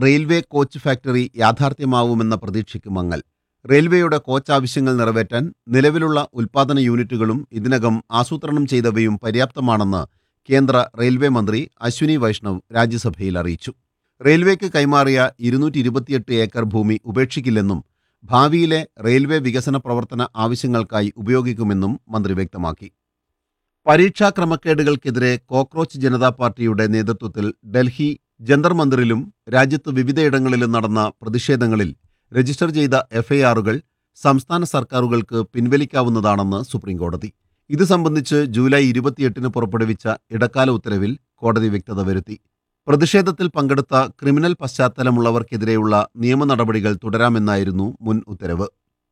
railway coach factory യാഥാർത്ഥ്യമാവുമെന്ന പ്രതീക്ഷയ്ക്ക് മങ്ങൽ റെയിൽവേയുടെ coach ആവശ്യങ്ങൾ നിറവേറ്റാൻ നിലവിലുള്ള ഉൽപ്പാദന യൂണിറ്റുകളും ഇതിനകം ആസൂത്രണം ചെയ്തവയും പര്യാപ്തമാണെന്ന് കേന്ദ്ര റെയിൽവേ മന്ത്രി അശ്വിനി വൈഷ്ണവ് രാജ്യസഭയിൽ അറിയിച്ചു റെയിൽവേക്ക് കൈമാറിയ ഇരുന്നൂറ്റി ഇരുപത്തിയെട്ട് ഏക്കർ ഭൂമി ഉപേക്ഷിക്കില്ലെന്നും ഭാവിയിലെ റെയിൽവേ വികസന പ്രവർത്തന ആവശ്യങ്ങൾക്കായി ഉപയോഗിക്കുമെന്നും മന്ത്രി വ്യക്തമാക്കി പരീക്ഷാ ക്രമക്കേടുകൾക്കെതിരെ കോക്രോച്ച് ജനതാ പാർട്ടിയുടെ നേതൃത്വത്തിൽ ഡൽഹി ജന്തർ മന്ദിറിലും രാജ്യത്ത് വിവിധയിടങ്ങളിലും നടന്ന പ്രതിഷേധങ്ങളിൽ രജിസ്റ്റർ ചെയ്ത എഫ്ഐആറുകൾ സംസ്ഥാന സർക്കാരുകൾക്ക് പിൻവലിക്കാവുന്നതാണെന്ന് സുപ്രീംകോടതി ഇത് സംബന്ധിച്ച് ജൂലൈ ഇരുപത്തിയെട്ടിന് പുറപ്പെടുവിച്ച ഇടക്കാല ഉത്തരവിൽ കോടതി വ്യക്തത വരുത്തി പ്രതിഷേധത്തിൽ പങ്കെടുത്ത ക്രിമിനൽ പശ്ചാത്തലമുള്ളവർക്കെതിരെയുള്ള നിയമ നടപടികൾ തുടരാമെന്നായിരുന്നു മുൻ ഉത്തരവ്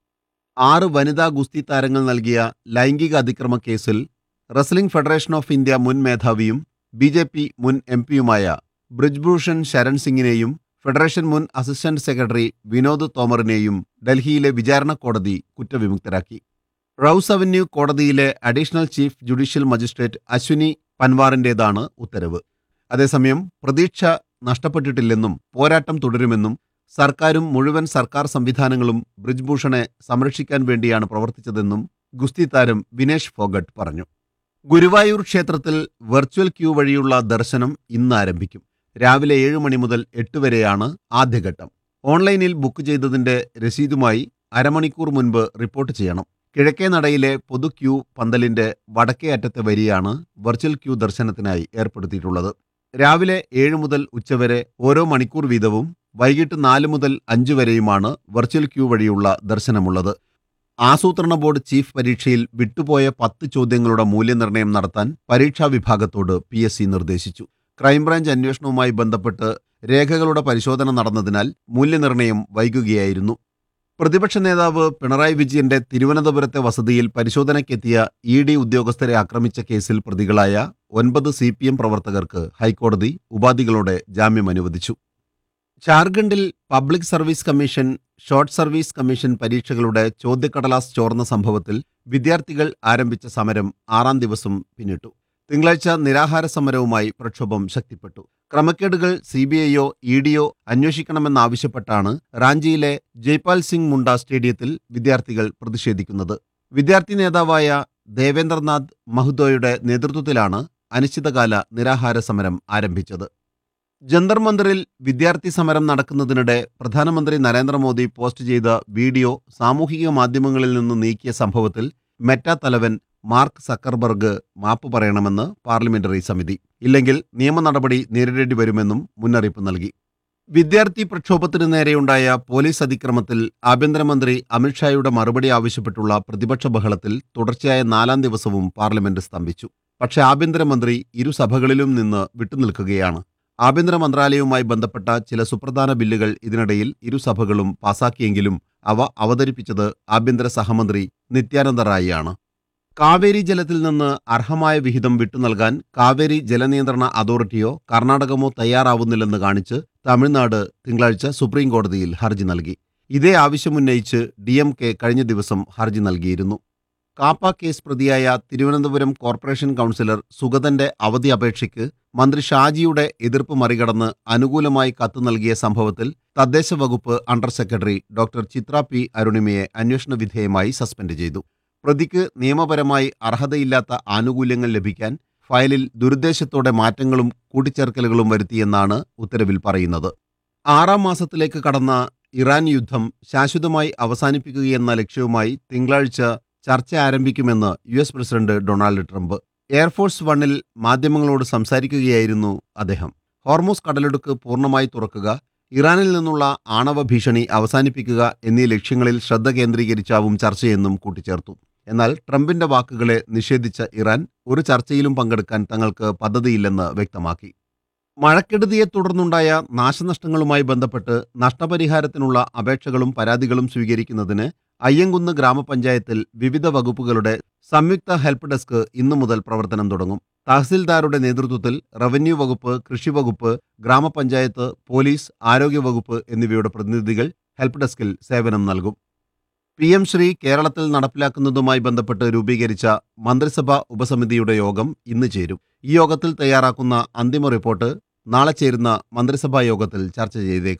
ആറ് വനിതാ ഗുസ്തി താരങ്ങൾ നൽകിയ ലൈംഗിക അതിക്രമ കേസിൽ റെസ്ലിംഗ് ഫെഡറേഷൻ ഓഫ് ഇന്ത്യ മുൻ മേധാവിയും ബി ജെ പി മുൻ എം പിയുമായ ബ്രിജ്ഭൂഷൺ ശരൺ സിംഗിനെയും ഫെഡറേഷൻ മുൻ അസിസ്റ്റന്റ് സെക്രട്ടറി വിനോദ് തോമറിനെയും ഡൽഹിയിലെ വിചാരണ കോടതി കുറ്റവിമുക്തരാക്കി റൌസ് അവന്യൂ കോടതിയിലെ additional chief judicial magistrate Ashwini പൻവാറിന്റേതാണ് ഉത്തരവ് അതേസമയം പ്രതീക്ഷ നഷ്ടപ്പെട്ടിട്ടില്ലെന്നും പോരാട്ടം തുടരുമെന്നും സർക്കാരും മുഴുവൻ സർക്കാർ സംവിധാനങ്ങളും ബ്രിജ്ഭൂഷണെ സംരക്ഷിക്കാൻ വേണ്ടിയാണ് പ്രവർത്തിച്ചതെന്നും ഗുസ്തി താരം വിനേഷ് ഫോഗട്ട് പറഞ്ഞു ഗുരുവായൂർ ക്ഷേത്രത്തിൽ വെർച്വൽ ക്യൂ വഴിയുള്ള ദർശനം ഇന്ന് ആരംഭിക്കും രാവിലെ ഏഴ് മണി മുതൽ എട്ട് വരെയാണ് ആദ്യഘട്ടം ഓൺലൈനിൽ ബുക്ക് ചെയ്തതിന്റെ രസീതുമായി അരമണിക്കൂർ മുൻപ് റിപ്പോർട്ട് ചെയ്യണം കിഴക്കേ നടയിലെ പൊതു ക്യൂ പന്തലിന്റെ വടക്കേ അറ്റത്തെ വരിയാണ് വെർച്വൽ ക്യൂ ദർശനത്തിനായി ഏർപ്പെടുത്തിയിട്ടുള്ളത് രാവിലെ ഏഴ് മുതൽ ഉച്ചവരെ ഓരോ മണിക്കൂർ വീതവും വൈകിട്ട് നാല് മുതൽ അഞ്ച് വരെയുമാണ് വെർച്വൽ ക്യൂ വഴിയുള്ള ദർശനമുള്ളത് ആസൂത്രണ ബോർഡ് ചീഫ് പരീക്ഷയിൽ വിട്ടുപോയ പത്ത് ചോദ്യങ്ങളുടെ മൂല്യനിർണ്ണയം നടത്താൻ പരീക്ഷാ വിഭാഗത്തോട് പി എസ് സി നിർദ്ദേശിച്ചു ക്രൈംബ്രാഞ്ച് അന്വേഷണവുമായി ബന്ധപ്പെട്ട് രേഖകളുടെ പരിശോധന നടന്നതിനാൽ മൂല്യനിർണ്ണയം വൈകുകയായിരുന്നു പ്രതിപക്ഷ നേതാവ് പിണറായി വിജയന്റെ തിരുവനന്തപുരത്തെ വസതിയിൽ പരിശോധനയ്ക്കെത്തിയ ഇ ഡി ഉദ്യോഗസ്ഥരെ ആക്രമിച്ച കേസിൽ പ്രതികളായ ഒൻപത് സി പി എം പ്രവർത്തകർക്ക് ഹൈക്കോടതി ഉപാധികളോടെ ജാമ്യം അനുവദിച്ചു ജാർഖണ്ഡിൽ public service commission short service commission പരീക്ഷകളുടെ ചോദ്യക്കടലാസ് ചോർന്ന സംഭവത്തിൽ വിദ്യാർത്ഥികൾ ആരംഭിച്ച സമരം ആറാം ദിവസം പിന്നിട്ടു തിങ്കളാഴ്ച നിരാഹാര സമരവുമായി പ്രക്ഷോഭം ശക്തിപ്പെട്ടു ക്രമക്കേടുകൾ സി ബി ഐയോ ഇ ഡിയോ അന്വേഷിക്കണമെന്നാവശ്യപ്പെട്ടാണ് റാഞ്ചിയിലെ ജയ്പാൽ സിംഗ് മുണ്ട സ്റ്റേഡിയത്തിൽ വിദ്യാർത്ഥികൾ പ്രതിഷേധിക്കുന്നത് വിദ്യാർത്ഥി നേതാവായ ദേവേന്ദ്രനാഥ് മഹ്ദോയുടെ നേതൃത്വത്തിലാണ് അനിശ്ചിതകാല നിരാഹാര സമരം ആരംഭിച്ചത് ജന്തർ മന്ദിറിൽ വിദ്യാർത്ഥി സമരം നടക്കുന്നതിനിടെ പ്രധാനമന്ത്രി നരേന്ദ്രമോദി പോസ്റ്റ് ചെയ്ത വീഡിയോ സാമൂഹിക മാധ്യമങ്ങളിൽ നിന്ന് നീക്കിയ സംഭവത്തിൽ മെറ്റ തലവൻ മാർക്ക് സക്കർബർഗ് മാപ്പ് പറയണമെന്ന് പാർലമെന്ററി സമിതി ഇല്ലെങ്കിൽ നിയമ നടപടി നേരിടേണ്ടി വരുമെന്നും മുന്നറിയിപ്പ് നൽകി വിദ്യാർത്ഥി പ്രക്ഷോഭത്തിന് നേരെയുണ്ടായ പോലീസ് അതിക്രമത്തിൽ ആഭ്യന്തരമന്ത്രി അമിത്ഷായുടെ മറുപടി ആവശ്യപ്പെട്ടുള്ള പ്രതിപക്ഷ ബഹളത്തിൽ തുടർച്ചയായ നാലാം ദിവസവും പാർലമെന്റ് സ്തംഭിച്ചു പക്ഷേ ആഭ്യന്തരമന്ത്രി ഇരുസഭകളിലും നിന്ന് വിട്ടുനിൽക്കുകയാണ് ആഭ്യന്തര മന്ത്രാലയവുമായി ബന്ധപ്പെട്ട ചില സുപ്രധാന ബില്ലുകൾ ഇതിനിടയിൽ ഇരുസഭകളും പാസാക്കിയെങ്കിലും അവ അവതരിപ്പിച്ചത് ആഭ്യന്തര സഹമന്ത്രി നിത്യാനന്ദ റായിയാണ് കാവേരി ജലത്തിൽ നിന്ന് അർഹമായ വിഹിതം വിട്ടുനൽകാൻ കാവേരി ജലനിയന്ത്രണ അതോറിറ്റിയോ കർണാടകമോ തയ്യാറാവുന്നില്ലെന്ന് കാണിച്ച് തമിഴ്നാട് തിങ്കളാഴ്ച സുപ്രീം കോടതിയിൽ ഹർജി നൽകി ഇതേ ആവശ്യമുന്നയിച്ച് ഡി എം കെ കഴിഞ്ഞ ദിവസം ഹർജി നൽകിയിരുന്നു കാപ്പ കേസ് പ്രതിയായ തിരുവനന്തപുരം കോർപ്പറേഷൻ കൗൺസിലർ സുഗതന്റെ അവധി അപേക്ഷയ്ക്ക് മന്ത്രി ഷാജിയുടെ എതിർപ്പ് മറികടന്ന് അനുകൂലമായി കത്ത് നൽകിയ സംഭവത്തിൽ തദ്ദേശ വകുപ്പ് under secretary doctor Chitra P അരുണിമയെ അന്വേഷണ വിധേയമായി സസ്പെൻഡ് ചെയ്തു പ്രതിക്ക് നിയമപരമായി അർഹതയില്ലാത്ത ആനുകൂല്യങ്ങൾ ലഭിക്കാൻ ഫയലിൽ ദുരുദ്ദേശത്തോടെ മാറ്റങ്ങളും കൂട്ടിച്ചേർക്കലുകളും വരുത്തിയെന്നാണ് ഉത്തരവിൽ പറയുന്നത് ആറാം മാസത്തിലേക്ക് കടന്ന ഇറാൻ യുദ്ധം ശാശ്വതമായി അവസാനിപ്പിക്കുകയെന്ന ലക്ഷ്യവുമായി തിങ്കളാഴ്ച ചർച്ച ആരംഭിക്കുമെന്ന് U S president Donald Trump Air Force വണ്ണിൽ മാധ്യമങ്ങളോട് സംസാരിക്കുകയായിരുന്നു അദ്ദേഹം ഹോർമൂസ് കടലിടുക്ക് പൂർണ്ണമായി തുറക്കുക ഇറാനിൽ നിന്നുള്ള ആണവ ഭീഷണി അവസാനിപ്പിക്കുക എന്നീ ലക്ഷ്യങ്ങളിൽ ശ്രദ്ധ കേന്ദ്രീകരിച്ചാവും ചർച്ചയെന്നും കൂട്ടിച്ചേർത്തു എന്നാൽ ട്രംപിന്റെ വാക്കുകളെ നിഷേധിച്ച ഇറാൻ ഒരു ചർച്ചയിലും പങ്കെടുക്കാൻ തങ്ങൾക്ക് പദ്ധതിയില്ലെന്ന് വ്യക്തമാക്കി മഴക്കെടുതിയെ തുടർന്നുണ്ടായ നാശനഷ്ടങ്ങളുമായി ബന്ധപ്പെട്ട് നഷ്ടപരിഹാരത്തിനുള്ള അപേക്ഷകളും പരാതികളും സ്വീകരിക്കുന്നതിന് അയ്യങ്കുന്ന് ഗ്രാമപഞ്ചായത്തിൽ വിവിധ വകുപ്പുകളുടെ സംയുക്ത ഹെൽപ്പ് ഡെസ്ക് ഇന്നു മുതൽ പ്രവർത്തനം തുടങ്ങും തഹസിൽദാരുടെ നേതൃത്വത്തിൽ റവന്യൂ വകുപ്പ് കൃഷി വകുപ്പ് ഗ്രാമപഞ്ചായത്ത് പോലീസ് ആരോഗ്യവകുപ്പ് എന്നിവയുടെ പ്രതിനിധികൾ ഹെൽപ്പ് ഡെസ്കിൽ സേവനം നൽകും പി എം ശ്രീ കേരളത്തിൽ നടപ്പിലാക്കുന്നതുമായി ബന്ധപ്പെട്ട് രൂപീകരിച്ച മന്ത്രിസഭാ ഉപസമിതിയുടെ യോഗം ഇന്ന് ചേരും ഈ യോഗത്തിൽ തയ്യാറാക്കുന്ന അന്തിമ റിപ്പോർട്ട് നാളെ ചേരുന്ന മന്ത്രിസഭാ യോഗത്തിൽ ചർച്ച ചെയ്തേക്കും